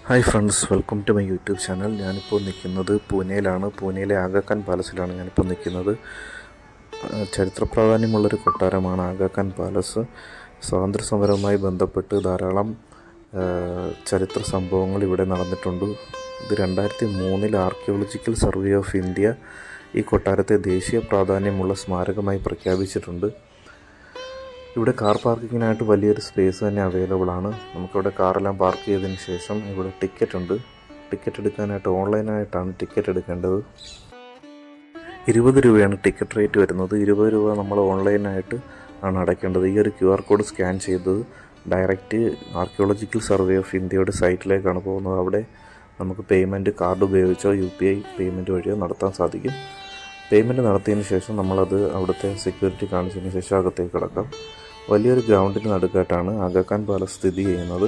Hi friends welcome to my YouTube channel ഞാനിപ്പോൾ നിൽക്കുന്നത് പൂനെയിലാണ് പൂനെയിലെ ആഗാഖാൻ പാലസിലാണ് ഞാനിപ്പോൾ നിൽക്കുന്നത് ആ, ചരിത്ര പ്രാധാന്യമുള്ളൊരു കൊട്ടാരമാണ് ആഗാഖാൻ പാലസ് സ്വാതന്ത്ര്യ സമരവുമായി ബന്ധപ്പെട്ട് ധാരാളം ആ, ചരിത്ര സംഭവങ്ങൾ ഇവിടെ നടന്നിട്ടുണ്ട് ഇത് രണ്ടായിരത്തി മൂന്നിൽ ആർക്കിയോളജിക്കൽ സർവേ ഓഫ് ഇന്ത്യ ഈ കൊട്ടാരത്തെ ദേശീയ പ്രാധാന്യമുള്ള സ്മാരകമായി പ്രഖ്യാപിച്ചിട്ടുണ്ട് ഇവിടെ കാർ പാർക്കിങ്ങിനായിട്ട് വലിയൊരു സ്പേസ് തന്നെ അവൈലബിൾ ആണ് നമുക്കിവിടെ കാറെല്ലാം പാർക്ക് ചെയ്തതിന് ശേഷം ഇവിടെ ടിക്കറ്റ് ഉണ്ട് ടിക്കറ്റ് എടുക്കാനായിട്ട് ഓൺലൈനായിട്ടാണ് ടിക്കറ്റ് എടുക്കേണ്ടത് ഇരുപത് രൂപയാണ് ടിക്കറ്റ് റേറ്റ് വരുന്നത് ഇരുപത് രൂപ നമ്മൾ ഓൺലൈനായിട്ട് ആണ് അടയ്ക്കേണ്ടത് ഈ ഒരു ക്യു ആർ കോഡ് സ്കാൻ ചെയ്തത് ഡയറക്റ്റ് ആർക്കിയോളജിക്കൽ സർവേ ഓഫ് ഇന്ത്യയുടെ സൈറ്റിലേക്കാണ് പോകുന്നത് അവിടെ നമുക്ക് പേയ്മെൻറ്റ് കാർഡ് ഉപയോഗിച്ചോ യു പി ഐ പേയ്മെൻറ്റ് വഴിയോ നടത്താൻ സാധിക്കും പേയ്മെൻറ്റ് നടത്തിയതിന് ശേഷം നമ്മളത് അവിടുത്തെ സെക്യൂരിറ്റി കാണിച്ചതിന് ശേഷം അകത്തേക്ക് കിടക്കാം വലിയൊരു ഗ്രൗണ്ടിന് നടുക്കായിട്ടാണ് ആഗാഖാൻ പാലസ് സ്ഥിതി ചെയ്യുന്നത്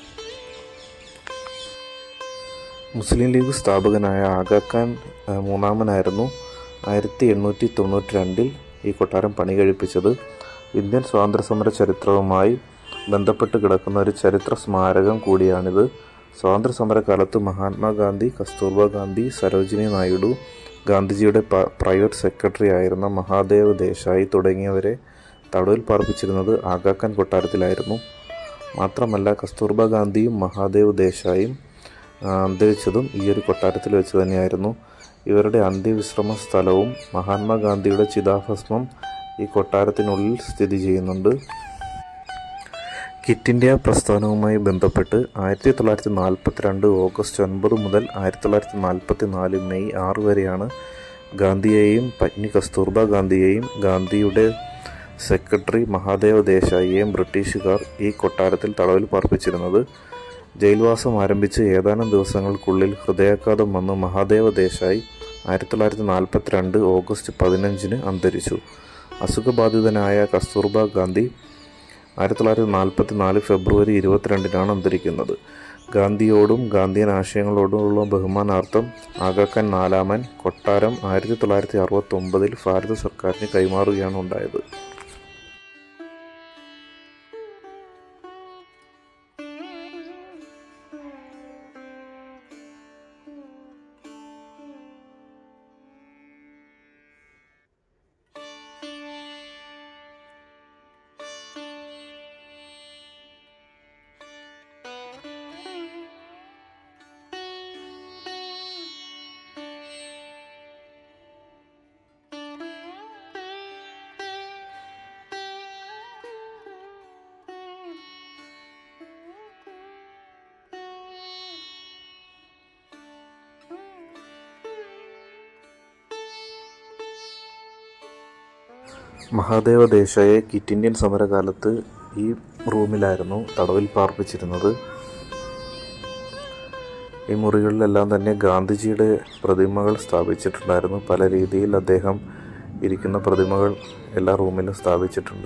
മുസ്ലിം ലീഗ് സ്ഥാപകനായ ആഗാഖാൻ ആ, മൂന്നാമനായിരുന്നു ആയിരത്തി എണ്ണൂറ്റി തൊണ്ണൂറ്റി രണ്ടിൽ ഈ കൊട്ടാരം പണി കഴിപ്പിച്ചത് ഇന്ത്യൻ സ്വാതന്ത്ര്യ സമര ചരിത്രവുമായി ബന്ധപ്പെട്ട് കിടക്കുന്ന ഒരു ചരിത്ര സ്മാരകം കൂടിയാണിത് സ്വാതന്ത്ര്യ സമരകാലത്ത് മഹാത്മാഗാന്ധി കസ്തൂർബ ഗാന്ധി സരോജിനി നായിഡു ഗാന്ധിജിയുടെ പ- പ്രൈവറ്റ് സെക്രട്ടറി ആയിരുന്ന മഹാദേവ് ദേശായി തുടങ്ങിയവരെ തടവിൽ പാർപ്പിച്ചിരുന്നത് ആഗാഖാൻ കൊട്ടാരത്തിലായിരുന്നു മാത്രമല്ല കസ്തൂർബ ഗാന്ധിയും മഹാദേവ് ദേശായും ആ, അന്തരിച്ചതും ഈ ഒരു കൊട്ടാരത്തിൽ വെച്ച് തന്നെയായിരുന്നു ഇവരുടെ അന്ത്യവിശ്രമ സ്ഥലവും മഹാത്മാഗാന്ധിയുടെ ചിതാഭസ്മം ഈ കൊട്ടാരത്തിനുള്ളിൽ സ്ഥിതി ചെയ്യുന്നുണ്ട് കിറ്റ് ഇന്ത്യ പ്രസ്ഥാനവുമായി ബന്ധപ്പെട്ട് ആയിരത്തി തൊള്ളായിരത്തി നാൽപ്പത്തിരണ്ട് ഓഗസ്റ്റ് ഒൻപത് മുതൽ ആയിരത്തി തൊള്ളായിരത്തി നാൽപ്പത്തി നാല് മെയ് ആറ് വരെയാണ് ഗാന്ധിയെയും പത്നി കസ്തൂർബ ഗാന്ധിയെയും ഗാന്ധിയുടെ സെക്രട്ടറി മഹാദേവ ദേശായിയെയും ബ്രിട്ടീഷുകാർ ഈ കൊട്ടാരത്തിൽ തടവിൽ പാർപ്പിച്ചിരുന്നത് ജയിൽവാസം ആരംഭിച്ച് ഏതാനും ദിവസങ്ങൾക്കുള്ളിൽ ഹൃദയാഘാതം വന്ന് മഹാദേവ ദേശായി ആയിരത്തി തൊള്ളായിരത്തി നാൽപ്പത്തിരണ്ട് ഓഗസ്റ്റ് പതിനഞ്ചിന് അന്തരിച്ചു അസുഖബാധിതനായ കസ്തൂർബ ഗാന്ധി ആയിരത്തി തൊള്ളായിരത്തി നാൽപ്പത്തി നാല് ഫെബ്രുവരി ഇരുപത്തിരണ്ടിനാണ് അന്തരിക്കുന്നത് ഗാന്ധിയോടും ഗാന്ധിയൻ ആശയങ്ങളോടുമുള്ള ബഹുമാനാർത്ഥം ആഗാഖാൻ നാലാമൻ കൊട്ടാരം ആയിരത്തി തൊള്ളായിരത്തി അറുപത്തി ഒമ്പതിൽ ഭാരത സർക്കാരിന് കൈമാറുകയാണ് ഉണ്ടായത് മഹാദേവ ദേശായെ കിറ്റ് ഇന്ത്യൻ സമരകാലത്ത് ഈ റൂമിലായിരുന്നു തടവിൽ പാർപ്പിച്ചിരുന്നത് ഈ മുറികളിലെല്ലാം തന്നെ ഗാന്ധിജിയുടെ പ്രതിമകൾ സ്ഥാപിച്ചിട്ടുണ്ടായിരുന്നു പല രീതിയിൽ അദ്ദേഹം ഇരിക്കുന്ന പ്രതിമകൾ എല്ലാ റൂമിലും സ്ഥാപിച്ചിട്ടുണ്ട്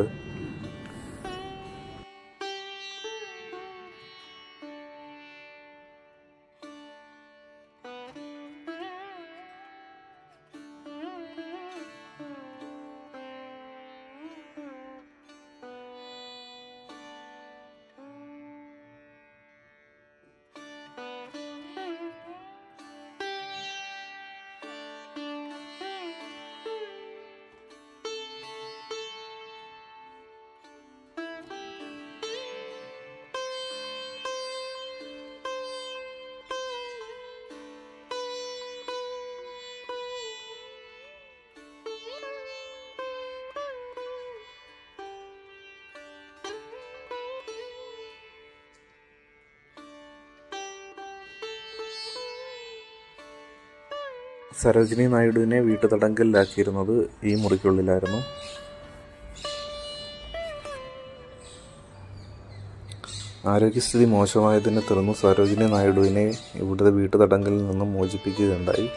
സരോജിനി നായിഡുവിനെ വീട്ടുതടങ്കലിലാക്കിയിരുന്നത് ഈ മുറിക്കുള്ളിലായിരുന്നു ആരോഗ്യസ്ഥിതി മോശമായതിനെ തുടർന്ന് സരോജിനി നായിഡുവിനെ ഇവിടുത്തെ വീട്ടുതടങ്കലിൽ നിന്നും മോചിപ്പിക്കുകയുണ്ടായി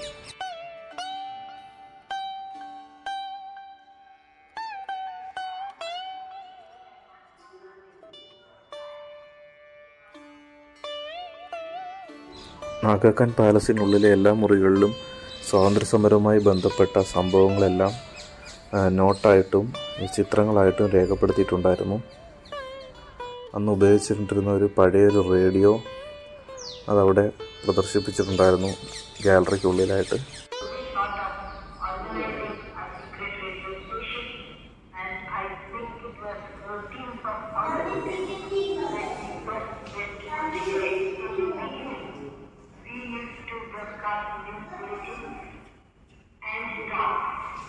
നാഗാഖാൻ പാലസിനുള്ളിലെ എല്ലാ മുറികളിലും സ്വാതന്ത്ര്യ സമരവുമായി ബന്ധപ്പെട്ട സംഭവങ്ങളെല്ലാം ആ, നോട്ടായിട്ടും ചിത്രങ്ങളായിട്ടും രേഖപ്പെടുത്തിയിട്ടുണ്ടായിരുന്നു അന്ന് ഉപയോഗിച്ചിട്ടിരുന്ന ഒരു പഴയൊരു റേഡിയോ അതവിടെ പ്രദർശിപ്പിച്ചിട്ടുണ്ടായിരുന്നു ഗാലറിക്കുള്ളിലായിട്ട് thought of organizing a secret radio station, and I think it was 13th of August that we first went on the air. In the beginning, we used to broadcast news bulletins and talk.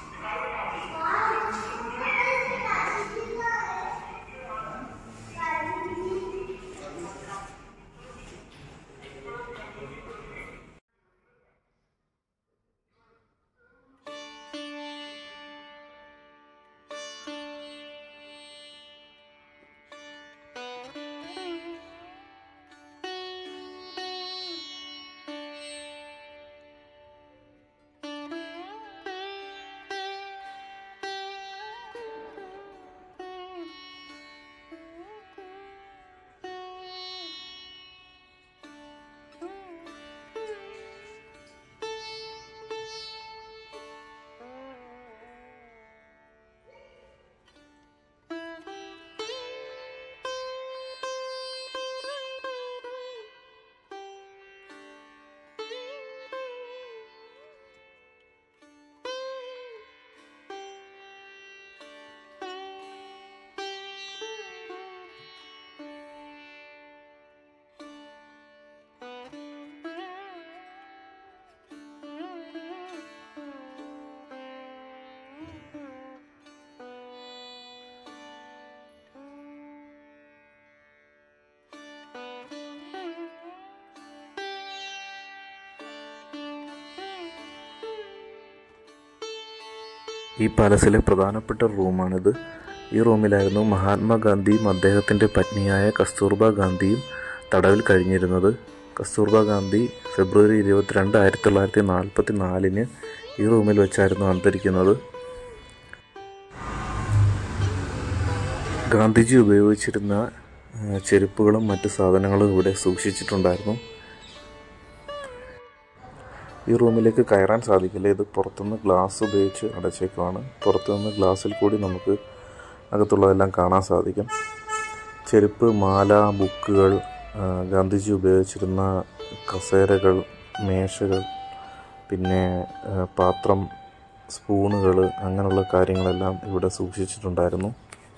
ഈ പാലസിലെ പ്രധാനപ്പെട്ട റൂമാണിത് ഈ റൂമിലായിരുന്നു മഹാത്മാഗാന്ധിയും അദ്ദേഹത്തിൻ്റെ പത്നിയായ കസ്തൂർബ ഗാന്ധിയും തടവിൽ കഴിഞ്ഞിരുന്നത് കസ്തൂർബ ഗാന്ധി ഫെബ്രുവരി ഇരുപത്തിരണ്ട് ആയിരത്തി തൊള്ളായിരത്തി നാൽപ്പത്തി നാലിന് ഈ റൂമിൽ വെച്ചായിരുന്നു അന്തരിക്കുന്നത് ഗാന്ധിജി ഉപയോഗിച്ചിരുന്ന ആ, ചെരുപ്പുകളും മറ്റ് സാധനങ്ങളും ഇവിടെ സൂക്ഷിച്ചിട്ടുണ്ടായിരുന്നു ഈ റൂമിലേക്ക് കയറാൻ സാധിക്കില്ല ഇത് പുറത്തുനിന്ന് ഗ്ലാസ് ഉപയോഗിച്ച് അടച്ചേക്കുവാണ് പുറത്തുനിന്ന് ഗ്ലാസ്സിൽ കൂടി നമുക്ക് അകത്തുള്ളതെല്ലാം കാണാൻ സാധിക്കും ചെരുപ്പ് മാല ബുക്കുകൾ ആ, ഗാന്ധിജി ഉപയോഗിച്ചിരുന്ന കസേരകൾ മേശകൾ പിന്നെ ആ, പാത്രം സ്പൂണുകൾ അങ്ങനെയുള്ള കാര്യങ്ങളെല്ലാം ഇവിടെ സൂക്ഷിച്ചിട്ടുണ്ടായിരുന്നു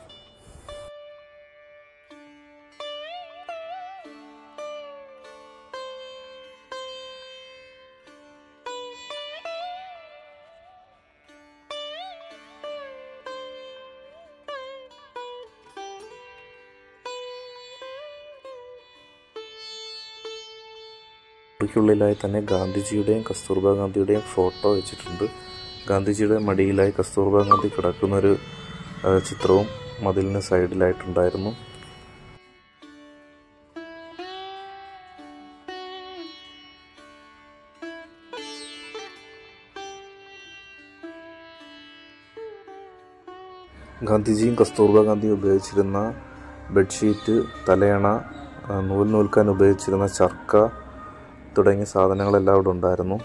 മുറിക്കുള്ളിലായി തന്നെ ഗാന്ധിജിയുടെയും കസ്തൂർബ ഗാന്ധിയുടെയും ഫോട്ടോ വെച്ചിട്ടുണ്ട് ഗാന്ധിജിയുടെ മടിയിലായി കസ്തൂർബ ഗാന്ധി കിടക്കുന്നൊരു ആ, ചിത്രവും മതിലിന് സൈഡിലായിട്ടുണ്ടായിരുന്നു ഗാന്ധിജിയും കസ്തൂർബ ഗാന്ധിയും ഉപയോഗിച്ചിരുന്ന ബെഡ്ഷീറ്റ് തലയണ ആ, നൂൽ നൂൽക്കാൻ ഉപയോഗിച്ചിരുന്ന ചർക്ക തുടങ്ങിയ സാധനങ്ങളെല്ലാം ഇവിടെ ഉണ്ടായിരുന്നു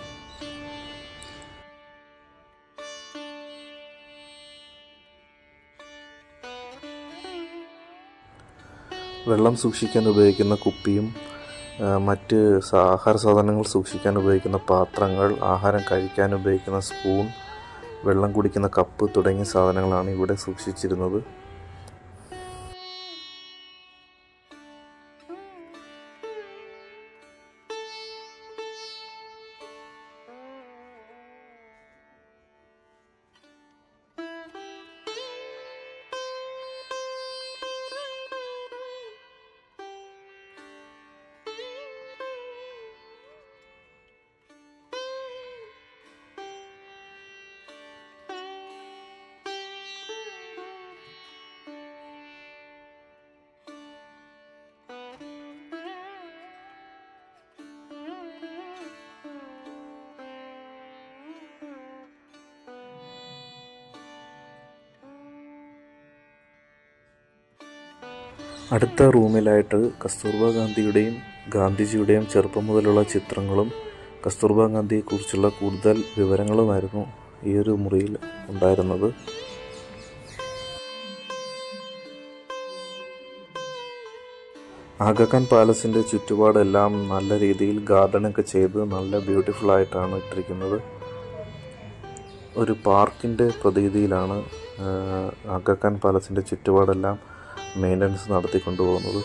വെള്ളം സൂക്ഷിക്കാൻ ഉപയോഗിക്കുന്ന കുപ്പിയും ആ, മറ്റ് സ- ആഹാര സാധനങ്ങൾ സൂക്ഷിക്കാൻ ഉപയോഗിക്കുന്ന പാത്രങ്ങൾ ആഹാരം കഴിക്കാൻ ഉപയോഗിക്കുന്ന സ്പൂൺ വെള്ളം കുടിക്കുന്ന കപ്പ് തുടങ്ങിയ സാധനങ്ങളാണ് ഇവിടെ സൂക്ഷിച്ചിരുന്നത് അടുത്ത റൂമിലായിട്ട് കസ്തൂർബ ഗാന്ധിയുടെയും ഗാന്ധിജിയുടെയും ചെറുപ്പം മുതലുള്ള ചിത്രങ്ങളും കസ്തൂർബ ഗാന്ധിയെക്കുറിച്ചുള്ള കൂടുതൽ വിവരങ്ങളുമായിരുന്നു ഈ ഒരു മുറിയിൽ ഉണ്ടായിരുന്നത് ആഗഖാൻ പാലസിൻ്റെ ചുറ്റുപാടെല്ലാം നല്ല രീതിയിൽ ഗാർഡനൊക്കെ ചെയ്ത് നല്ല ബ്യൂട്ടിഫുൾ ആയിട്ടാണ് ഇട്ടിരിക്കുന്നത് ഒരു പാർക്കിൻ്റെ പ്രതീതിയിലാണ് ആഗഖാൻ പാലസിൻ്റെ ചുറ്റുപാടെല്ലാം മെയിൻ്റനൻസ് നടത്തിക്കൊണ്ടു പോകുന്നത്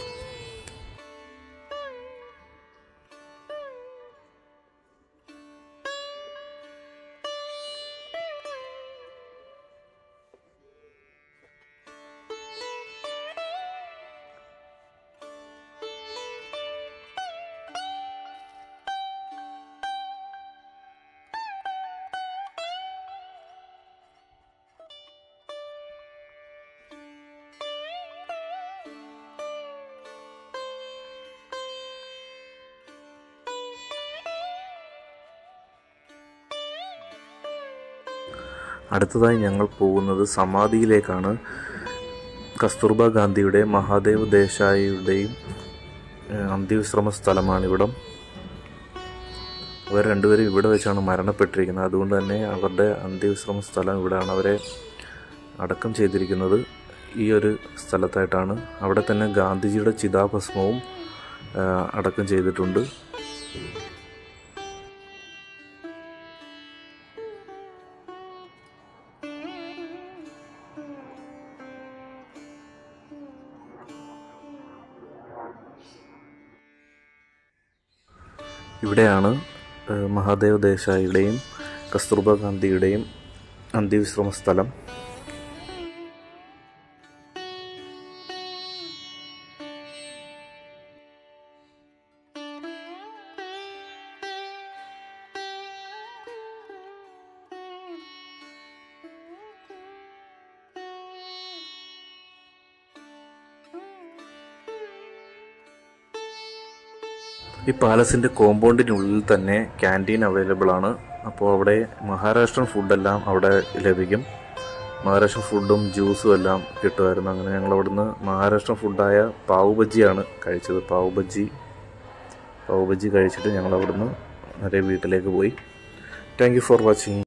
അടുത്തതായി ഞങ്ങൾ പോകുന്നത് സമാധിയിലേക്കാണ് കസ്തൂർബ ഗാന്ധിയുടെയും മഹാദേവ് ദേശായിയുടെയും ഏഹ്, അന്ത്യവിശ്രമ സ്ഥലമാണിവിടം അവർ രണ്ടുപേരും ഇവിടെ വെച്ചാണ് മരണപ്പെട്ടിരിക്കുന്നത് അതുകൊണ്ട് തന്നെ അവരുടെ അന്ത്യവിശ്രമ സ്ഥലം ഇവിടെയാണ് അവരെ അടക്കം ചെയ്തിരിക്കുന്നത് ഈ ഒരു സ്ഥലത്തായിട്ടാണ് അവിടെ തന്നെ ഗാന്ധിജിയുടെ ചിതാഭസ്മവും ഏഹ്, അടക്കം ചെയ്തിട്ടുണ്ട് ഇവിടെയാണ് ഏഹ്, മഹാദേവ് ദേശായിയുടെയും കസ്തൂർബ ഗാന്ധിയുടെയും അന്ത്യവിശ്രമ സ്ഥലം ഈ പാലസിൻ്റെ കോമ്പൗണ്ടിനുള്ളിൽ തന്നെ ക്യാൻറ്റീൻ അവൈലബിൾ ആണ് അപ്പോൾ അവിടെ മഹാരാഷ്ട്രൻ ഫുഡെല്ലാം അവിടെ ലഭിക്കും മഹാരാഷ്ട്രൻ ഫുഡും ജ്യൂസും എല്ലാം കിട്ടുമായിരുന്നു അങ്ങനെ ഞങ്ങൾ അവിടുന്ന് മഹാരാഷ്ട്രൻ ഫുഡായ പാവ് ബജ്ജിയാണ് കഴിച്ചത് പാവ് ബജ്ജി പാവ് ബജ്ജി കഴിച്ചിട്ട് ഞങ്ങൾ അവിടുന്ന് നേരെ വീട്ടിലേക്ക് പോയി താങ്ക് യു ഫോർ വാച്ചിങ്